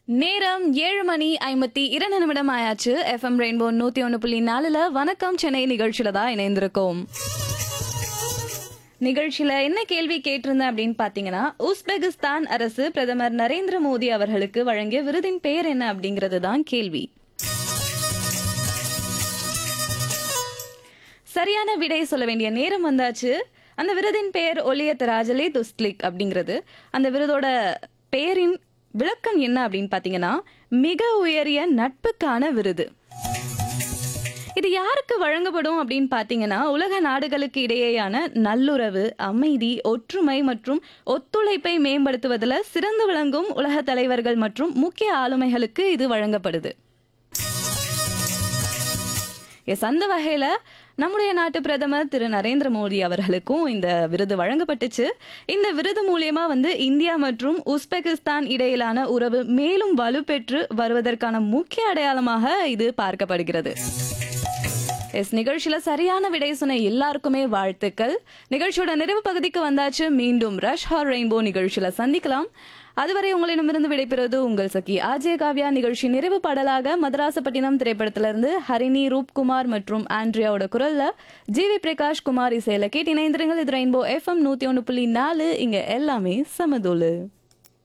நேரம் ஏழு மணி ஐம்பத்தி இரண்டு நிமிடம் ஆயாச்சு எஃப்எம் ரெயின்போ நூத்தி ஒன்று புள்ளி நாலுல வணக்கம் சென்னை நிகழ்ச்சியில தான் இணைந்திருக்கோம் நிகழ்ச்சியில என்ன கேள்வி கேட்டிருந்தேன் அப்படின்னு பாத்தீங்கன்னா உஸ்பெகிஸ்தான் அரசு பிரதமர் நரேந்திர மோடி அவர்களுக்கு வழங்கிய விருதின் பெயர் என்ன அப்படிங்கிறது தான் கேள்வி சரியான விடை சொல்ல வேண்டிய நேரம் வந்தாச்சு அந்த விருதின் பெயர் ஒலியத் ராஜலே துஸ்லிக் அப்படிங்கிறது அந்த விருதோட பெயரின் விளக்கம் என்ன அப்படின்னு பார்த்தீங்கன்னா மிக உயரிய நட்புக்கான விருது இது யாருக்கு வழங்கப்படும் அப்படின்னு பார்த்தீங்கன்னா உலக நாடுகளுக்கு இடையேயான நல்லுறவு அமைதி ஒற்றுமை மற்றும் ஒத்துழைப்பை மேம்படுத்துவதில் சிறந்து விளங்கும் உலக தலைவர்கள் மற்றும் முக்கிய ஆளுமைகளுக்கு இது வழங்கப்படுது எஸ் அந்த வகையில நம்முடைய நாட்டு பிரதமர் திரு நரேந்திர மோடி அவர்களுக்கும் இந்த விருது வழங்கப்பட்டுச்சு இந்த விருது மூலியமா வந்து இந்தியா மற்றும் உஸ்பெகிஸ்தான் இடையிலான உறவு மேலும் வலுப்பெற்று வருவதற்கான முக்கிய அடையாளமாக இது பார்க்கப்படுகிறது எஸ் நிகழ்ச்சியில சரியான விடை சொன்ன எல்லாருக்குமே வாழ்த்துக்கள் நிகழ்ச்சியோட நிறைவு பகுதிக்கு வந்தாச்சு மீண்டும் ரஷ் ஹார் ரெயின்போ நிகழ்ச்சியில சந்திக்கலாம் அதுவரை உங்களிடமிருந்து விடைபெறுவது உங்கள் சகி ஆஜே காவ்யா நிகழ்ச்சி நிறைவு பாடலாக மதராசப்பட்டினம் திரைப்படத்திலிருந்து ஹரிணி ரூப்குமார் மற்றும் ஆண்ட்ரியாவோட குரல்ல ஜி வி பிரகாஷ் குமார் இசையில கேட்டு இணைந்திருங்கள் இது ரெயின்போ எஃப்எம் நூத்தி ஒன்று புள்ளி நாலு இங்க எல்லாமே சமதூளு